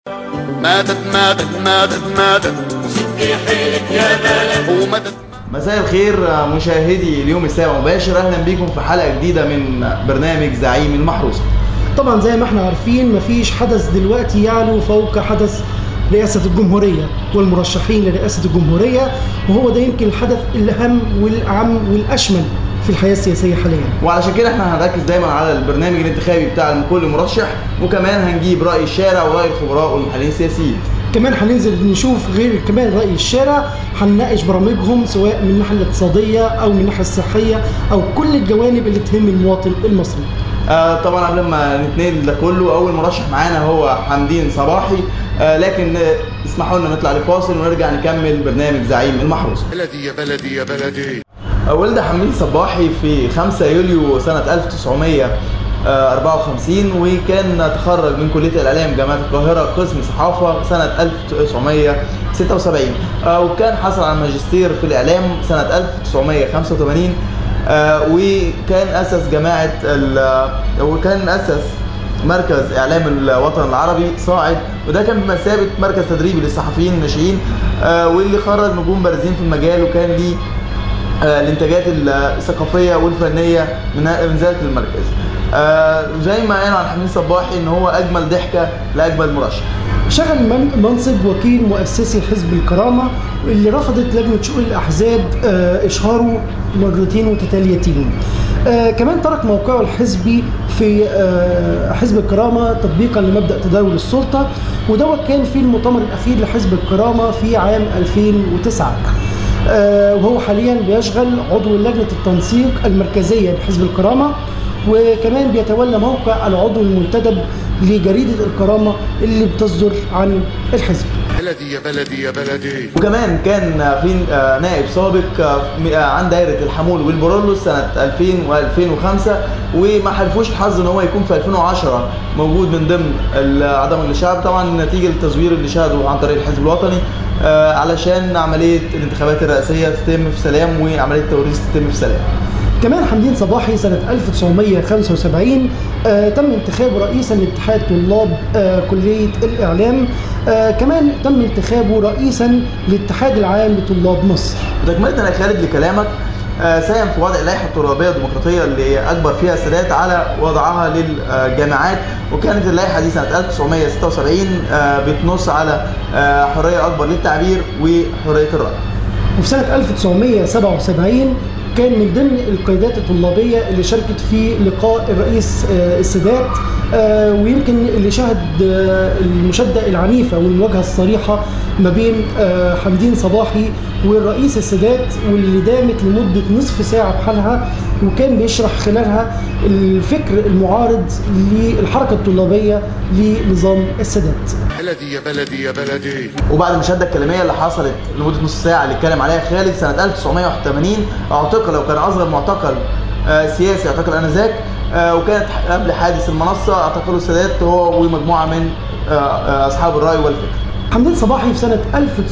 ماتت ماتت ماتت ماتت شدي حيلك يا بلد وماتت مساء الخير مشاهدي اليوم السابع مباشر اهلا بيكم في حلقه جديده من برنامج زعيم المحروسه طبعا زي ما احنا عارفين مفيش حدث دلوقتي يعلو فوق حدث رئاسة الجمهورية والمرشحين لرئاسة الجمهورية وهو ده يمكن الحدث الأهم والأعم والأشمل في الحياة السياسية حاليا وعلشان كده احنا هنركز دايما على البرنامج الانتخابي بتاع كل مرشح وكمان هنجيب راي الشارع وراي الخبراء والمحللين السياسيين كمان هننزل نشوف غير كمان رأي الشارع هنناقش برامجهم سواء من الناحية الاقتصادية أو من الناحية الصحية أو كل الجوانب اللي تهم المواطن المصري آه طبعا قبل ما نتنقل ده كله اول مرشح معانا هو حمدين صباحي آه لكن آه، اسمحوا لنا نطلع لفاصل ونرجع نكمل برنامج زعيم المحروسه بلدي يا بلدي يا بلدي ولد حميد صباحي في 5 يوليو سنة 1954 وكان تخرج من كلية الإعلام جامعة القاهرة قسم صحافة سنة 1976 آه، وكان حصل على الماجستير في الإعلام سنة 1985 آه، وكان أسس جماعة ال- وكان أسس مركز اعلام الوطن العربي صاعد وده كان بمثابه مركز تدريبي للصحفيين الناشئين آه، واللي خرج نجوم بارزين في المجال وكان ليه آه، الانتاجات الثقافيه والفنيه من من ذلك المركز آه، زي ما قالوا عن حميد صباحي ان هو اجمل ضحكه لاجمل مرشح شغل من- منصب وكيل مؤسسي حزب الكرامة اللي رفضت لجنة شؤون الأحزاب آه، إشهاره مرتين متتاليتين آه، كمان ترك موقعه الحزبي في آه، حزب الكرامة تطبيقا لمبدأ تداول السلطة ودوت كان في المؤتمر الأخير لحزب الكرامة في عام 2009 آه، وهو حاليا بيشغل عضو لجنة التنسيق المركزية لحزب الكرامة وكمان بيتولى موقع العضو المنتدب لجريدة الكرامة اللي بتصدر عن الحزب بلدي يا بلدي يا بلدي وكمان كان في آه، نائب سابق آه، م- آه، عن دائره الحمول والبرولوس سنه 2000 و2005 وما حلفوش الحظ ان هو يكون في 2010 موجود من ضمن اعضاء مجلس الشعب طبعا نتيجه التزوير اللي شهده عن طريق الحزب الوطني آه، علشان عمليه الانتخابات الرئاسيه تتم في سلام وعمليه التوريث تتم في سلام كمان حمدين صباحي سنة 1975 آه تم انتخابه رئيسا لاتحاد طلاب آه كلية الإعلام آه كمان تم انتخابه رئيسا للاتحاد العام لطلاب مصر وتكملة يا خالد لكلامك آه، ساهم في وضع اللائحه الترابيه الديمقراطيه اللي اجبر فيها السادات على وضعها للجامعات وكانت اللائحه دي سنه 1976 آه، بتنص على آه، حريه اكبر للتعبير وحريه الراي. وفي سنة 1977 كان من ضمن القيادات الطلابية اللي شاركت في لقاء الرئيس آه، السادات آه، ويمكن اللي شهد آه، المشادة العنيفة والمواجهة الصريحة ما بين آه، حمدين صباحي والرئيس السادات واللي دامت لمدة نصف ساعة بحالها وكان بيشرح خلالها الفكر المعارض للحركة الطلابية لنظام السادات بلدي يا بلدي يا بلدي وبعد المشاده الكلاميه اللي حصلت لمده نص ساعه اللي اتكلم عليها خالد سنه 1981 اعتقل وكان اصغر معتقل آه، سياسي اعتقل انذاك آه، وكانت قبل حادث المنصه اعتقله السادات هو ومجموعه من آه، آه، اصحاب الراي والفكر. حمدين صباحي في سنة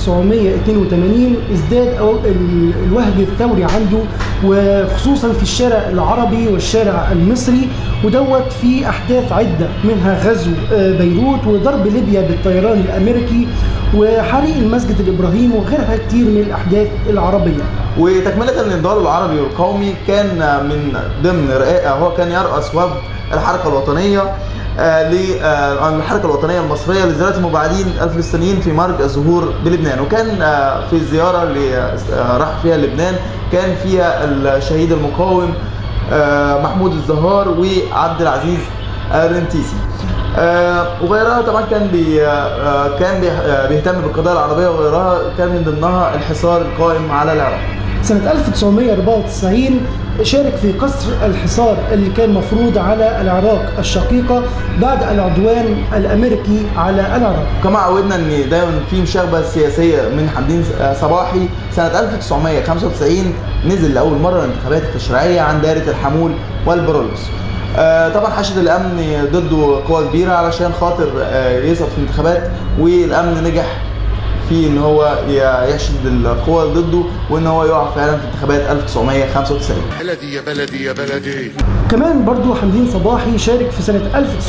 1982 ازداد أو- ال- الوهج الثوري عنده وخصوصا في الشارع العربي والشارع المصري ودوت في أحداث عدة منها غزو آه، بيروت وضرب ليبيا بالطيران الأمريكي وحريق المسجد الإبراهيم وغيرها كتير من الأحداث العربية وتكملة للنضال العربي والقومي كان من ضمن رئا- هو كان يرأس وفد الحركة الوطنية آه، ل- آه، الحركة الوطنية المصرية لزيارة المبعدين الفلسطينيين في مرج الزهور بلبنان وكان آه، في الزيارة اللي آه، راح فيها لبنان كان فيها الشهيد المقاوم آه، محمود الزهار وعبد العزيز الرنتيسي آه، وغيرها طبعا كان بي آه، كان بي- آه، بيهتم بالقضايا العربيه وغيرها كان من ضمنها الحصار القائم على العراق سنة 1994 شارك في كسر الحصار اللي كان مفروض على العراق الشقيقة بعد العدوان الأمريكي على العراق كما عودنا ان دايما في مشاغبه سياسيه من حمدين صباحي سنه 1995 نزل لاول مره الانتخابات التشريعيه عن دائره الحمول والبرولوس آه، طبعا حشد الامن ضده قوى كبيره علشان خاطر آه، يسقط في الانتخابات والامن نجح في ان هو ي- يحشد القوى ضده وان هو يقع فعلا في انتخابات 1995 بلدي يا بلدي يا بلدي كمان برضو حمدين صباحي شارك في سنة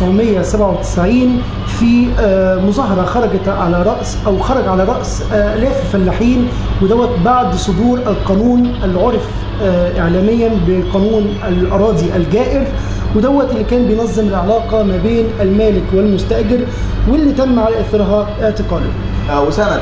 1997 في آه، مظاهرة خرجت على رأس أو خرج على رأس آه، آلاف الفلاحين ودوت بعد صدور القانون اللي عرف آه، إعلاميا بقانون الأراضي الجائر ودوت اللي كان بينظم العلاقة ما بين المالك والمستأجر واللي تم على إثرها اعتقاله آه، وسنة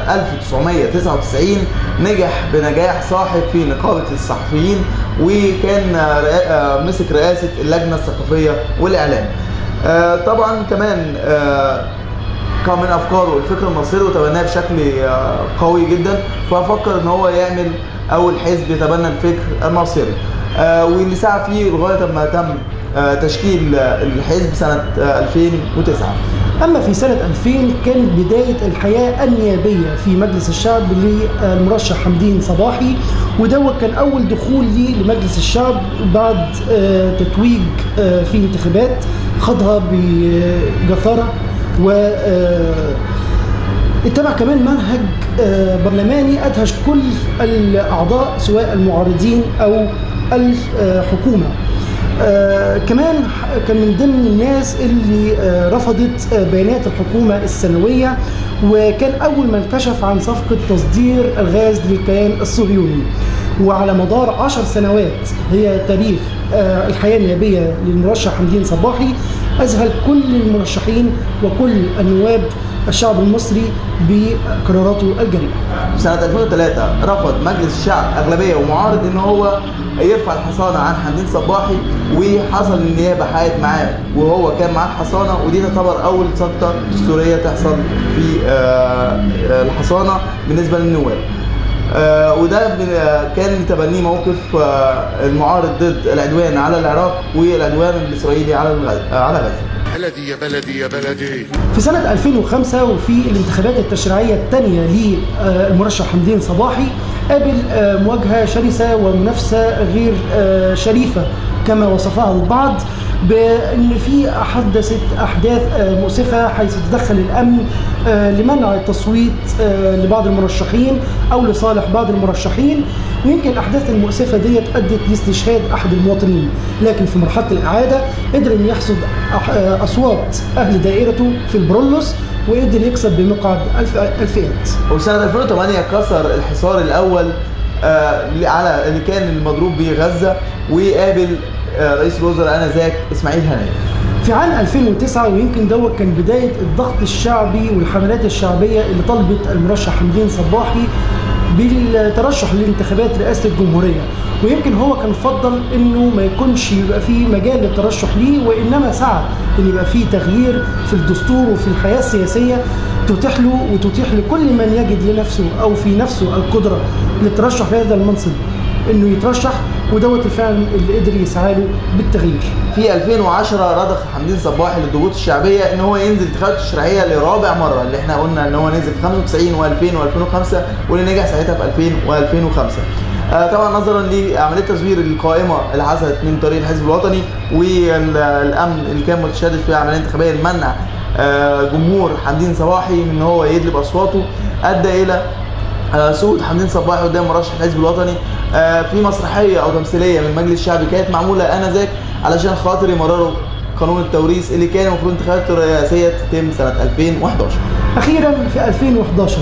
1999 نجح بنجاح ساحق في نقابة الصحفيين وكان آه، رئا- آه، مسك رئاسة اللجنة الثقافية والإعلام آه، طبعا كمان آه، كان من افكاره الفكر الناصري وتبناه بشكل آه، قوي جدا ففكر ان هو يعمل اول حزب يتبنى الفكر الناصري آه، واللي سعى فيه لغايه ما تم آه، تشكيل آه، الحزب سنه آه، 2009 أما في سنة 2000 كانت بداية الحياة النيابية في مجلس الشعب للمرشح حمدين صباحي ودوت كان أول دخول لي لمجلس الشعب بعد آه، تتويج آه، في انتخابات خاضها بجثارة و آه، اتبع كمان منهج آه، برلماني ادهش كل الاعضاء سواء المعارضين او الحكومه آه كمان ح- كان من ضمن الناس اللي آه رفضت آه بيانات الحكومة السنوية وكان أول من كشف عن صفقة تصدير الغاز للكيان الصهيوني وعلى مدار عشر سنوات هي تاريخ آه الحياة النيابية للمرشح حمدين صباحي أذهل كل المرشحين وكل النواب الشعب المصري بقراراته الجريئة في سنة 2003 رفض مجلس الشعب أغلبية ومعارض إن هو يرفع الحصانة عن حمدين صباحي وحصل النيابة حققت معاه وهو كان معاه الحصانة ودي تعتبر أول سقطة دستورية تحصل في آه، آه، الحصانة بالنسبة للنواب. آه، وده بن- آه، كان تبنيه موقف آه، المعارض ضد العدوان على العراق والعدوان الإسرائيلي على الغز- آه، على غزة. بلدي يا بلدي يا بلدي في سنة 2005 وفي الانتخابات التشريعية الثانية للمرشح حمدين صباحي قابل آه، مواجهة شرسة ومنافسة غير آه، شريفة كما وصفها البعض بأن في حدثت أحداث آه، مؤسفة حيث تدخل الأمن آه، لمنع التصويت آه، لبعض المرشحين أو لصالح بعض المرشحين ويمكن الأحداث المؤسفة ديت أدت لاستشهاد أحد المواطنين لكن في مرحلة الإعادة قدر إنه يحصد أح- آه، أصوات أهل دائرته في البرولوس وقدر يكسب بمقعد الف الفئات وسنة 2008 كسر الحصار الأول آه، على اللي كان المضروب به غزة وقابل آه، رئيس الوزراء آنذاك إسماعيل هنية. في عام 2009 ويمكن دوت كان بداية الضغط الشعبي والحملات الشعبية اللي طلبت المرشح حمدين صباحي بالترشح لانتخابات رئاسة الجمهورية ويمكن هو كان فضل انه ما يكونش يبقى فيه مجال للترشح ليه وانما سعى ان يبقى فيه تغيير في الدستور وفي الحياة السياسية تتيح له وتتيح لكل من يجد لنفسه او في نفسه القدرة للترشح لهذا المنصب انه يترشح ودوت الفعل اللي قدر يسعى له بالتغيير في 2010 رضخ حمدين صباحي للضغوط الشعبية ان هو ينزل انتخابات تشريعية لرابع مرة اللي احنا قلنا ان هو نزل في 95 و2000 و2005 واللي نجح ساعتها في 2000 و2005 آه طبعا نظرا لعمليه تزوير القائمه اللي حصلت من طريق الحزب الوطني والامن اللي كان متشدد في العمليه الانتخابيه لمنع آه جمهور حمدين صباحي من ان هو يدلب اصواته ادى الى آه، صعود حمدين صباحي قدام مرشح الحزب الوطني آه، في مسرحيه او تمثيليه من المجلس الشعبي كانت معموله انذاك علشان خاطر يمرروا قانون التوريث اللي كان المفروض انتخابات الرئاسيه تتم سنه 2011 اخيرا في 2011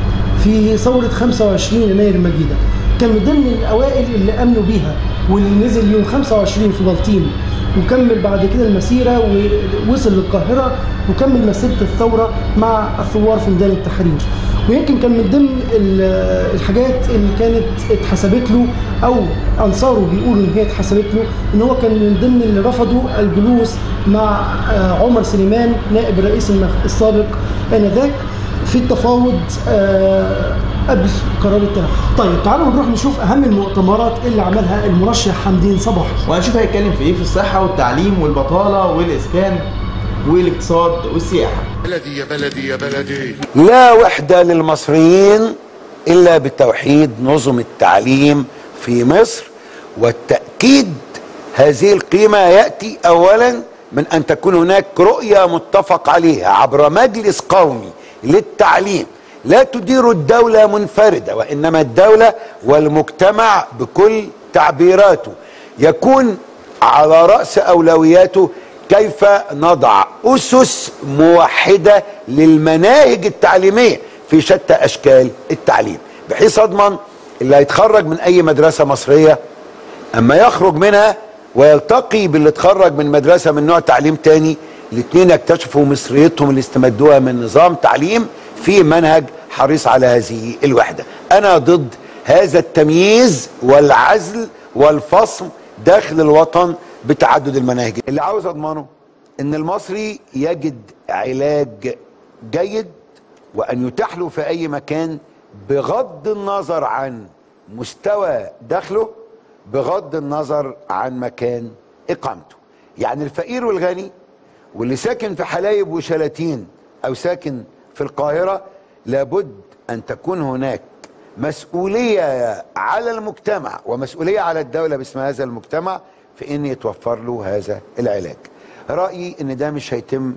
في ثوره 25 يناير المجيده كان من ضمن الاوائل اللي امنوا بيها واللي نزل يوم 25 في بلطيم وكمل بعد كده المسيره ووصل للقاهره وكمل مسيره الثوره مع الثوار في ميدان التحرير ويمكن كان من ضمن ال- الحاجات اللي كانت اتحسبت له او انصاره بيقولوا ان هي اتحسبت له ان هو كان من ضمن اللي رفضوا الجلوس مع آه، عمر سليمان نائب الرئيس المخ- السابق انذاك في التفاوض آه، قبل قرار التنحي. طيب تعالوا نروح نشوف اهم المؤتمرات اللي عملها المرشح حمدين صباحي. وهنشوف هيتكلم في ايه في الصحه والتعليم والبطاله والاسكان والاقتصاد والسياحه بلدي يا بلدي يا بلدي لا وحدة للمصريين إلا بتوحيد نظم التعليم في مصر والتأكيد هذه القيمة يأتي أولا من أن تكون هناك رؤية متفق عليها عبر مجلس قومي للتعليم لا تدير الدولة منفردة وإنما الدولة والمجتمع بكل تعبيراته يكون على رأس أولوياته كيف نضع أسس موحدة للمناهج التعليمية في شتى أشكال التعليم بحيث أضمن اللي هيتخرج من أي مدرسة مصرية اما يخرج منها ويلتقي باللي اتخرج من مدرسه من نوع تعليم تاني الاثنين يكتشفوا مصريتهم اللي استمدوها من نظام تعليم في منهج حريص على هذه الوحده انا ضد هذا التمييز والعزل والفصل داخل الوطن بتعدد المناهج اللي عاوز اضمنه ان المصري يجد علاج جيد وان يتاح له في اي مكان بغض النظر عن مستوى دخله بغض النظر عن مكان اقامته يعني الفقير والغني واللي ساكن في حلايب وشلاتين او ساكن في القاهره لابد ان تكون هناك مسؤوليه على المجتمع ومسؤوليه على الدوله باسم هذا المجتمع في ان يتوفر له هذا العلاج رايي ان ده مش هيتم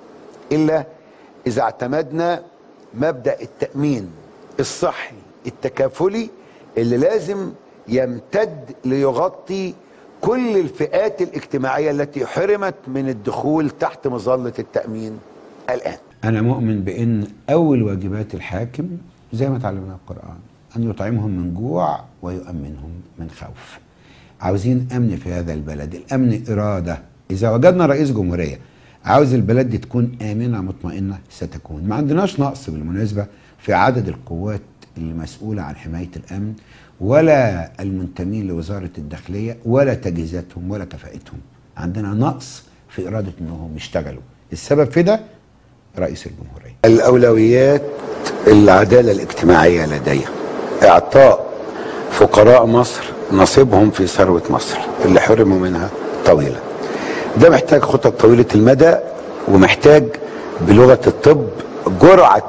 الا اذا اعتمدنا مبدا التامين الصحي التكافلي اللي لازم يمتد ليغطي كل الفئات الاجتماعيه التي حرمت من الدخول تحت مظله التامين الان أنا مؤمن بأن أول واجبات الحاكم زي ما تعلمنا القرآن أن يطعمهم من جوع ويؤمنهم من خوف عاوزين أمن في هذا البلد الأمن إرادة إذا وجدنا رئيس جمهورية عاوز البلد دي تكون آمنة مطمئنة ستكون ما عندناش نقص بالمناسبة في عدد القوات المسؤولة عن حماية الأمن ولا المنتمين لوزارة الداخلية ولا تجهيزاتهم ولا كفاءتهم عندنا نقص في إرادة أنهم يشتغلوا السبب في ده رئيس الجمهورية الاولويات العداله الاجتماعيه لديها اعطاء فقراء مصر نصيبهم في ثروه مصر اللي حرموا منها طويلا ده محتاج خطط طويله المدى ومحتاج بلغه الطب جرعه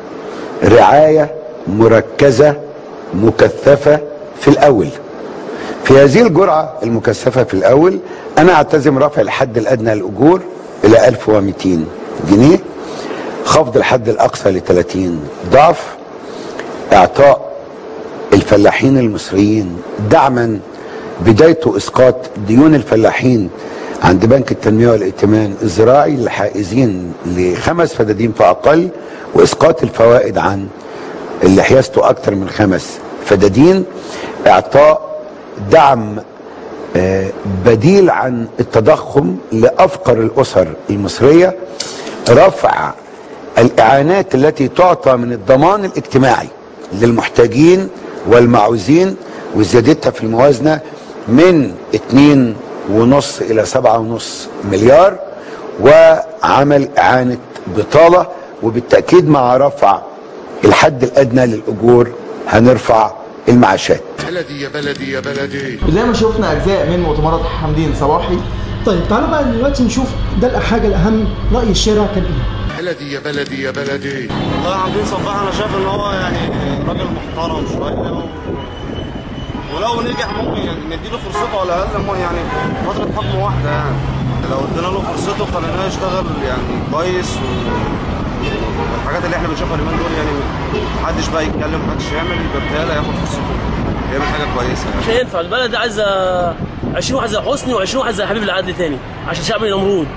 رعايه مركزه مكثفه في الاول في هذه الجرعه المكثفه في الاول انا اعتزم رفع الحد الادنى للاجور الى 1200 جنيه خفض الحد الاقصى ل 30 ضعف اعطاء الفلاحين المصريين دعما بدايته اسقاط ديون الفلاحين عند بنك التنميه والائتمان الزراعي للحائزين لخمس فدادين فاقل واسقاط الفوائد عن اللي حيازته اكثر من خمس فدادين اعطاء دعم آه، بديل عن التضخم لافقر الاسر المصريه رفع الاعانات التي تعطى من الضمان الاجتماعي للمحتاجين والمعوزين وزيادتها في الموازنه من اتنين ونص الى سبعة ونص مليار وعمل اعانه بطاله وبالتاكيد مع رفع الحد الادنى للاجور هنرفع المعاشات بلدي يا بلدي يا بلدي وزي ما شفنا اجزاء من مؤتمرات حمدين صباحي طيب تعالوا بقى دلوقتي نشوف ده الحاجه الاهم راي الشارع كان ايه بلدي يا بلدي يا بلدي والله عبدين صباح انا شايف ان هو يعني راجل محترم شويه و... ولو نجح ممكن يعني نديله فرصته على الاقل مو- يعني فتره حكم واحده يعني لو ادينا له فرصته خليناه يشتغل يعني كويس و... والحاجات اللي احنا بنشوفها اليومين دول يعني محدش بقى يتكلم محدش يعمل يبقى بتهيألي هياخد فرصته يعمل حاجه كويسه يعني مش هينفع البلد دي عايزه 20 واحد زي حسني و20 واحد زي حبيب العدل تاني عشان شعب نمرود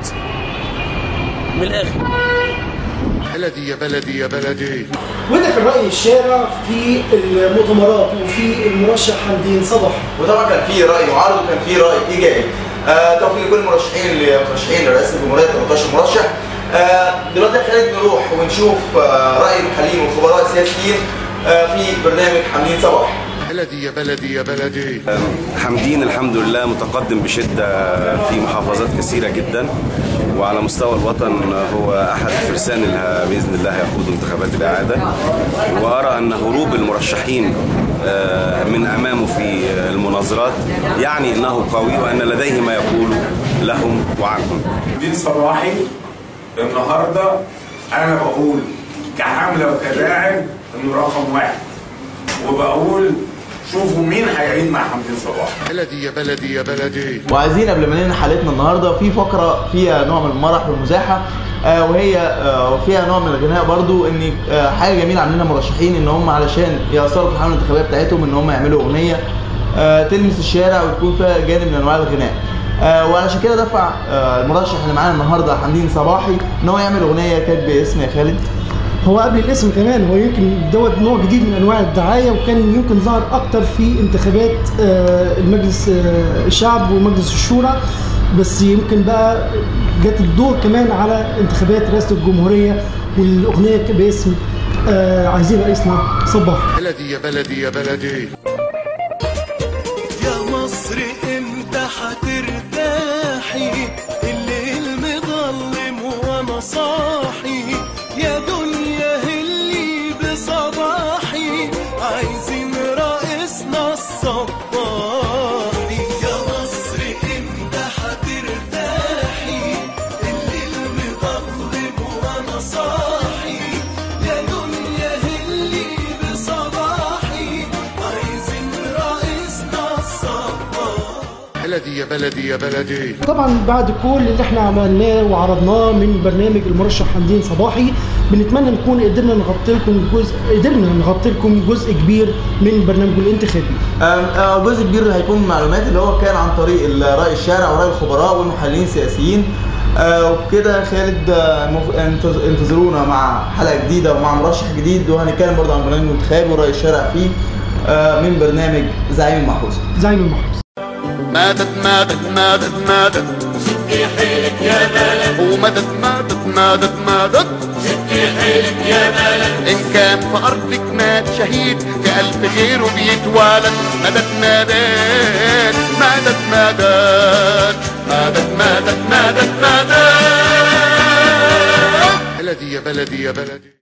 من الاخر بلدي يا بلدي يا بلدي وده كان راي الشارع في المؤتمرات وفي المرشح حمدين صباحي وطبعا كان في راي معارض وكان في راي ايجابي آه توفيق لكل المرشحين اللي مترشحين لرئاسه الجمهوريه 18 مرشح آه دلوقتي خلينا نروح ونشوف آه راي المحللين والخبراء السياسيين آه في برنامج حمدين صباح بلدي يا بلدي يا بلدي حمدين الحمد لله متقدم بشدة في محافظات كثيرة جدا وعلى مستوى الوطن هو أحد فرسان اللي بإذن الله يقود انتخابات الإعادة وأرى أن هروب المرشحين آه، من أمامه في المناظرات يعني أنه قوي وأن لديه ما يقول لهم وعنهم دين صباحي النهارده انا بقول كحمله وكلاعب انه رقم واحد وبقول شوفوا مين هيعين مع حمدين صباح بلدي يا بلدي يا بلدي وعايزين قبل ما ننهي حلقتنا النهارده في فقره فيها نوع من المرح والمزاحه آه وهي آه فيها نوع من الغناء برضو ان آه حاجه جميله عاملينها مرشحين ان هم علشان يأثروا في الحمله الانتخابيه بتاعتهم ان هم يعملوا اغنيه آه تلمس الشارع وتكون فيها جانب من انواع الغناء آه وعلشان كده دفع آه المرشح اللي معانا النهارده حمدين صباحي ان هو يعمل اغنيه كانت باسم يا خالد هو قبل الاسم كمان هو يمكن دوت نوع جديد من انواع الدعايه وكان يمكن ظهر اكتر في انتخابات آه، المجلس آه، الشعب ومجلس الشورى بس يمكن بقى جت الدور كمان على انتخابات رئاسه الجمهوريه والاغنيه كان باسم آه، عايزين رئيسنا صباح بلدي يا بلدي يا بلدي يا مصر امتى هترتاحي الليل مظلم وانا صاحي يا دنيا هلي بصباحي عايزين رئيسنا الصباحي يا مصر امتى هترتاحي الليل مظلم وانا صاحي يا دنيا هلي بصباحي عايزين رئيسنا الصباح بلدي يا بلدي يا بلدي طبعا بعد كل اللي احنا عملناه وعرضناه من برنامج المرشح حمدين صباحي بنتمنى نكون قدرنا نغطي لكم جزء قدرنا نغطي لكم جزء كبير من برنامجه الانتخابي آم، آه، جزء كبير هيكون معلومات اللي هو كان عن طريق ال- رأي الشارع ورأي الخبراء والمحللين السياسيين آه، وبكده خالد آه، مف- انتظ- انتظرونا مع حلقة جديدة ومع مرشح جديد وهنتكلم برضه عن برنامج الانتخابي ورأي الشارع فيه آه، من برنامج زعيم المحروس زعيم المحروس مدد مدد مدد مدد شدي حيلك يا بلد ومدد مدد مدد مدد شدي حيلك يا بلد إن كان في أرضك مات شهيد في ألف غيره بيتولد مدد مدد مدد مدد مدد مدد مدد مدد بلدي يا بلدي يا بلدي